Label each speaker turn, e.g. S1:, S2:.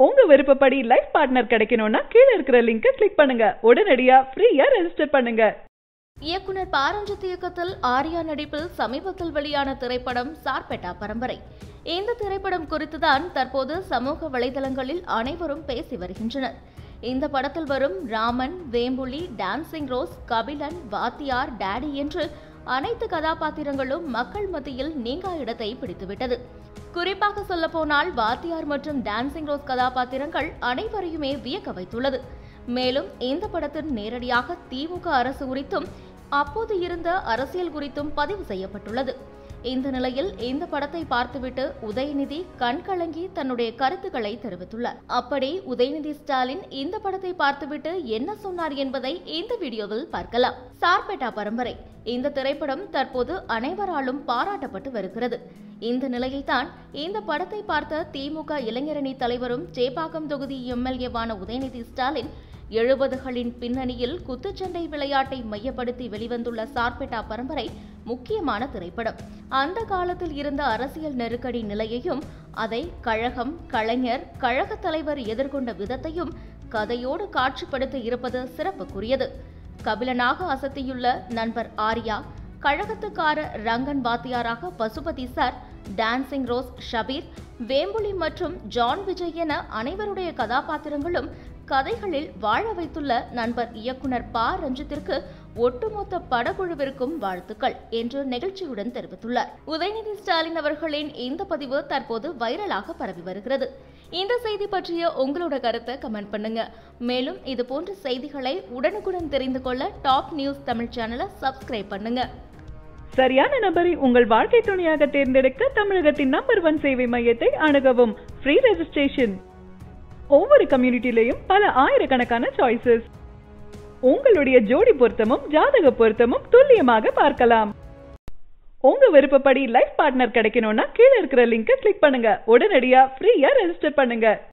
S1: உங்க விருப்பப்படி life partner கிடைக்கணும்னா கீழே இருக்கிற லிங்கை கிளிக் பண்ணுங்க உடனடியா ஃப்ரீயா ரெஜிஸ்டர் பண்ணுங்க
S2: இயக்குனர் பாரஞ்சித் இயக்கத்தில் ஆர்யா நடிப்பில் சமீபத்தில் வெளியான திரைப்படம் சார்பெட்டா பரம்பரை இந்த திரைப்படம் குறித்துதான் தற்போது சமூக வலைதளங்களில் அனைவரும் பேசி வருகின்றனர் இந்த படத்தில் வரும் ராமன் வேம்புலி டான்சிங் ரோஸ் கபிலன் வாத்தியார் டேடி என்று அனைத்து கதாபாத்திரங்களும் மக்கள் மத்தியில் நீங்கா இடத்தை பிடித்துவிட்டது குறிப்பாக சொல்லப்போனால் வாத்தியார் மற்றும் டான்சிங் ரோஸ் கதாபாத்திரங்கள் அனைவரையுமே வியக்க வைத்துள்ளது மேலும் இந்த படத்தில் நேரடியாக திமுக அரசு குறித்தும் அப்போது இருந்த அரசியல் குறித்தும் பதிவு செய்யப்பட்டுள்ளது இந்த நிலையில் இந்த படத்தை பார்த்துவிட்டு உதயநிதி கண்கலங்கி தன்னுடைய கருத்துக்களை தெரிவித்துள்ளார் அப்படி உதயநிதி ஸ்டாலின் இந்த படத்தை பார்த்துவிட்டு என்ன சொன்னார் என்பதை இந்த வீடியோவில் பார்க்கலாம் சார்பேட்டா பரம்பரை இந்த திரைப்படம் தற்போது அனைவராலும் பாராட்டப்பட்டு வருகிறது இந்த நிலையில்தான் இந்த படத்தை பார்த்த திமுக இளைஞரணி தலைவரும் சேப்பாக்கம் தொகுதி எம்எல்ஏவான உதயநிதி ஸ்டாலின் எழுபதுகளின் பின்னணியில் குத்துச்சண்டை விளையாட்டை மையப்படுத்தி வெளிவந்துள்ள சார்பேட்டா பரம்பரை முக்கியமான திரைப்படம் அந்த காலத்தில் இருந்த அரசியல் நெருக்கடி நிலையையும் அதை கழகம் கலைஞர் கழக தலைவர் எதிர்கொண்ட விதத்தையும் கதையோடு காட்சிப்படுத்த இருப்பது சிறப்புக்குரியது கபிலனாக அசத்தியுள்ள நண்பர் ஆர்யா கழகத்துக்கார ரங்கன் வாத்தியாராக Pasupathi sir dancing Rose Shabeer Vembuli மற்றும் ஜான் விஜய் என அனைவருடைய கதாபாத்திரங்களும் கதைகளில் வாழ வைத்துள்ள நண்பர் இயக்குனர் ப ரஞ்சித்திற்கு ஒட்டுமொத்த படக்குழுவிற்கும் வாழ்த்துக்கள் என்று நெகிழ்ச்சியுடன் தெரிவித்துள்ளார் உதயநிதி ஸ்டாலின் அவர்களின் இந்த பதிவு தற்போது வைரலாக பரவி வருகிறது இந்த செய்தி பற்றிய உங்களோட கருத்தை கமெண்ட் பண்ணுங்க மேலும் இது போன்ற செய்திகளை உடனுக்குடன் தெரிந்து கொள்ள டாப் நியூஸ் தமிழ் சேனலை சப்ஸ்கிரைப் பண்ணுங்க
S1: சரியான நபரை உங்கள் வாழ்க்கை துணையாக தேர்ந்தெடுக்க தமிழகத்தின் நம்பர் ஒன் சேவை மையத்தை அணுகவும் ஃப்ரீ ரெஜிஸ்ட்ரேஷன் ஒவ்வொரு கம்யூனிட்டிலையும் பல ஆயிரக்கணக்கான சாய்ஸஸ் உங்களுடைய ஜோடி பொருத்தமும் ஜாதக பொருத்தமும் துல்லியமாக பார்க்கலாம் உங்க விருப்பப்படி லைஃப் பார்ட்னர் கிடைக்கணும்னா கீழே இருக்கிற லிங்கை கிளிக் பண்ணுங்க உடனடியா ஃப்ரீயா ரெஜிஸ்டர் பண்ணுங்க